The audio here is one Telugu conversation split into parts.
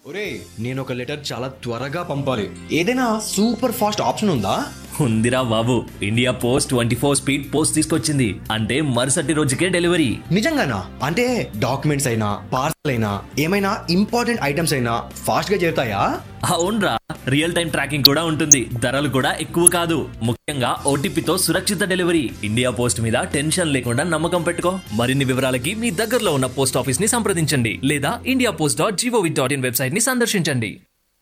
ఒరే నేను ఒక లెటర్ చాలా త్వరగా పంపాలి ఏదైనా సూపర్ ఫాస్ట్ ఆప్షన్ ఉందా ఉందిరా బాబు India post twenty four speed post తీసుకొచ్చింది అంటే మరుసటి రోజుకే డెలివరీ నిజంగానా అంటే డాక్యుమెంట్స్ అయినా పార్సల్ అయినా ఏమైనా ఇంపార్టెంట్ ఐటమ్స్ అయినా ఫాస్ట్ గా చేరుతాయా అవునరా రియల్ టైం ట్రాకింగ్ కూడా ఉంటుంది ధరలు కూడా ఎక్కువ కాదు ముఖ్యంగా ఓటీపీతో సురక్షిత డెలివరీ ఇండియా పోస్ట్ మీద టెన్షన్ లేకుండా నమ్మకం పెట్టుకో మరిన్ని వివరాలకి మీ దగ్గరలో ఉన్న పోస్ట్ ఆఫీస్ ని సంప్రదించండి లేదా India post dot G O V dot in website ని సందర్శించండి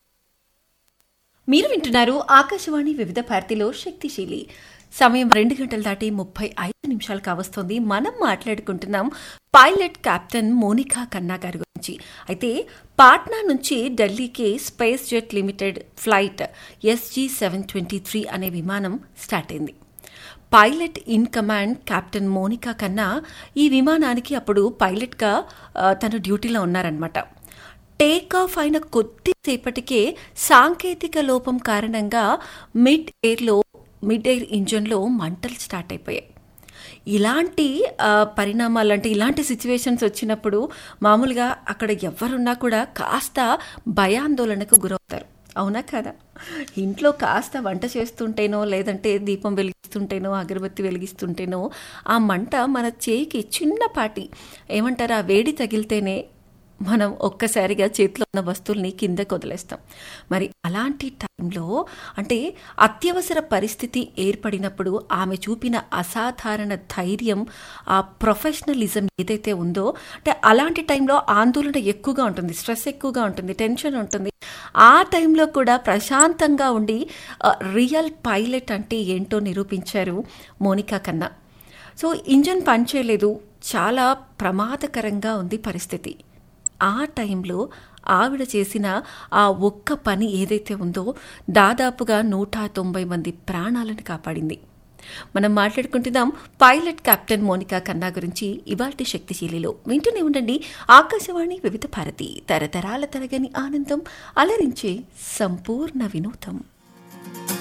మీరు వింటున్నారు ఆకాశవాణి వివిధ భారతిలో శక్తిశీలి సమయం రెండు గంటలు దాటి ముప్పై ఐదు నిమిషాలు కావస్తోంది మనం మాట్లాడుకుంటున్నాం పైలట్ కెప్టెన్ మోనికా కన్నా గారి గురించి అయితే పాట్నా నుంచి ఢిల్లీకి Spice Jet limited flight S G seven twenty three అనే విమానం స్టార్ట్ అయింది pilot in command captain Monika Khanna ఈ విమానానికి అప్పుడు పైలట్గా ఆ, తను డ్యూటీలో ఉన్నారనమాట టేక్ ఆఫ్ అయిన కొద్దిసేపటికే సాంకేతిక లోపం కారణంగా మిడ్ ఎయిర్లో మిడ్ ఎయిర్ ఇంజన్లో మంటలు స్టార్ట్ అయిపోయాయి ఇలాంటి ఆ, పరిణామాలు అంటే ఇలాంటి సిచ్యువేషన్స్ వచ్చినప్పుడు మామూలుగా అక్కడ ఎవరున్నా కూడా కాస్త భయాందోళనకు గురవుతారు అవునా కదా ఇంట్లో కాస్త వంట చేస్తుంటేనో లేదంటే దీపం వెలిగిస్తుంటేనో అగరబత్తి వెలిగిస్తుంటేనో ఆ మంట మన చేయికి చిన్నపాటి ఏమంటారు ఆ వేడి తగిలితేనే మనం ఒక్కసారిగా చేతిలో ఉన్న వస్తువుల్ని కిందకు వదిలేస్తాం మరి అలాంటి టైంలో అంటే అత్యవసర పరిస్థితి ఏర్పడినప్పుడు ఆమె చూపిన అసాధారణ ధైర్యం ఆ ప్రొఫెషనలిజం ఏదైతే ఉందో అంటే అలాంటి టైంలో ఆందోళన ఎక్కువగా ఉంటుంది స్ట్రెస్ ఎక్కువగా ఉంటుంది టెన్షన్ ఉంటుంది ఆ టైంలో కూడా ప్రశాంతంగా ఉండి ఆ, రియల్ పైలట్ అంటే ఏంటో నిరూపించారు మోనికా కన్నా సో ఇంజన్ పనిచేయలేదు చాలా ప్రమాదకరంగా ఉంది పరిస్థితి ఆ టైంలో ఆవిడ చేసిన ఆ ఒక్క పని ఏదైతే ఉందో దాదాపుగా నూట తొంభై మంది ప్రాణాలను కాపాడింది మనం మాట్లాడుకుంటున్నాం పైలట్ కెప్టెన్ మోనికా కన్నా గురించి ఇవాల్టి శక్తిశీలిలో వింటూనే ఉండండి ఆకాశవాణి వివిధ భారతి తరతరాల తరగని ఆనందం అలరించే సంపూర్ణ వినోదం